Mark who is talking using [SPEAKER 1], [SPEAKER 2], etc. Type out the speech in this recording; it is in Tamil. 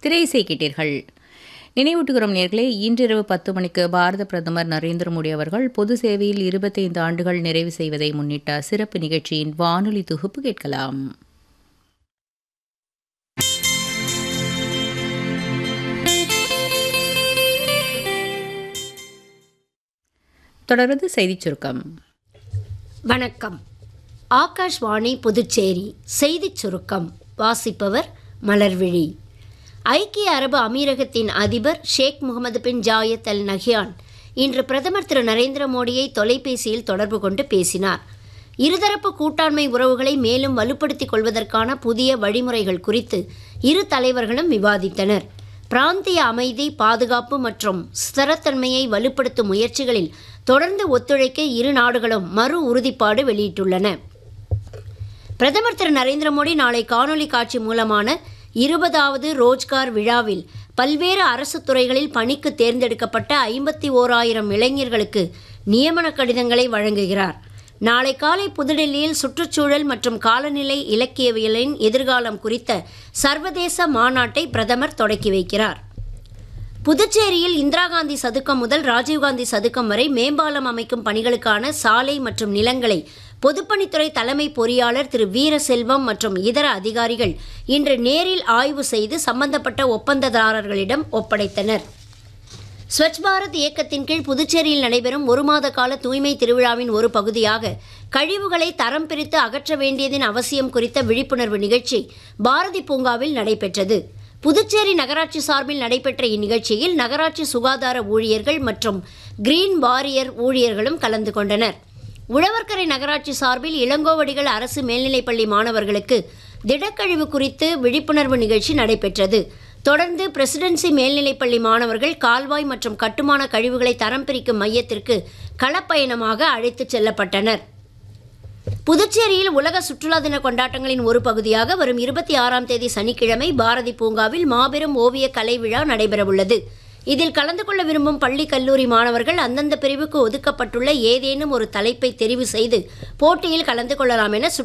[SPEAKER 1] திரையிசை கேட்டீர்கள் நினைவூட்டுகிறோம் நேர்களே இன்றிரவு பத்து மணிக்கு பாரத பிரதமர் நரேந்திர மோடி அவர்கள் பொது சேவையில் இருபத்தைந்து ஆண்டுகள் நிறைவு செய்வதை முன்னிட்ட சிறப்பு நிகழ்ச்சியின் வானொலி தொகுப்பு கேட்கலாம் தொடர்ந்து செய்திச் சுருக்கம்
[SPEAKER 2] வணக்கம் ஆகாஷ்வாணி புதுச்சேரி செய்திச் சுருக்கம் வாசிப்பவர் மலர்விழி ஐக்கிய அரபு அமீரகத்தின் அதிபர் Sheikh Mohamed bin Zayed Al Nahyan இன்று பிரதமர் திரு நரேந்திர மோடியை தொலைபேசியில் தொடர்பு கொண்டு பேசினார் இருதரப்பு கூட்டாண்மை உறவுகளை மேலும் வலுப்படுத்திக் கொள்வதற்கான புதிய வழிமுறைகள் குறித்து இரு தலைவர்களும் விவாதித்தனர் பிராந்திய அமைதி பாதுகாப்பு மற்றும் ஸ்திரத்தன்மையை வலுப்படுத்தும் முயற்சிகளில் தொடர்ந்து ஒத்துழைக்க இரு நாடுகளும் மறு உறுதிப்பாடு வெளியிட்டுள்ளன பிரதமர் திரு நரேந்திர மோடி நாளை காணொலி காட்சி மூலமான இருபதாவது ரோஜ்கார் விழாவில் பல்வேறு அரசு துறைகளில் பணிக்கு தேர்ந்தெடுக்கப்பட்ட ஐம்பத்தி ஓராயிரம் இளைஞர்களுக்கு நியமன கடிதங்களை வழங்குகிறார் நாளை காலை புதுடெல்லியில் சுற்றுச்சூழல் மற்றும் காலநிலை இலக்கியவியலின் எதிர்காலம் குறித்த சர்வதேச மாநாட்டை பிரதமர் தொடக்கி வைக்கிறார் புதுச்சேரியில் இந்திரா காந்தி சதுக்கம் முதல் ராஜீவ்காந்தி சதுக்கம் வரை மேம்பாலம் அமைக்கும் பணிகளுக்கான சாலை மற்றும் நிலங்களை பொதுப்பணித்துறை தலைமை பொறியாளர் திரு வீரசெல்வம் மற்றும் இதர அதிகாரிகள் இன்று நேரில் ஆய்வு செய்து சம்பந்தப்பட்ட ஒப்பந்ததாரர்களிடம் ஒப்படைத்தனர் ஸ்வச் பாரத் இயக்கத்தின் கீழ் புதுச்சேரியில் நடைபெறும் ஒரு மாத கால தூய்மை திருவிழாவின் ஒரு பகுதியாக கழிவுகளை தரம் பிரித்து அகற்ற வேண்டியதின் அவசியம் குறித்த விழிப்புணர்வு நிகழ்ச்சி பாரதி பூங்காவில் நடைபெற்றது புதுச்சேரி நகராட்சி சார்பில் நடைபெற்ற இந்நிகழ்ச்சியில் நகராட்சி சுகாதார ஊழியர்கள் மற்றும் கிரீன் வாரியர் ஊழியர்களும் கலந்து கொண்டனர் உழவர்கரை நகராட்சி சார்பில் இளங்கோவடிகள் அரசு மேல்நிலைப்பள்ளி மாணவர்களுக்கு திடக்கழிவு குறித்து விழிப்புணர்வு நிகழ்ச்சி நடைபெற்றது தொடர்ந்து பிரசிடென்சி மேல்நிலைப்பள்ளி மாணவர்கள் கால்வாய் மற்றும் கட்டுமான கழிவுகளை தரம் பிரிக்கும் மையத்திற்கு களப்பயணமாக அழைத்துச் செல்லப்பட்டனர் புதுச்சேரியில் உலக சுற்றுலா தின கொண்டாட்டங்களின் ஒரு பகுதியாக வரும் இருபத்தி ஆறாம் தேதி சனிக்கிழமை பாரதி பூங்காவில் மாபெரும் ஓவிய கலை விழா நடைபெறவுள்ளது இதில் கலந்து கொள்ள விரும்பும் பள்ளி கல்லூரி மாணவர்கள் அந்தந்த பிரிவுக்கு ஒதுக்கப்பட்டுள்ள ஏதேனும் ஒரு தலைப்பை தெரிவு செய்து போட்டியில் கலந்து கொள்ளலாம் என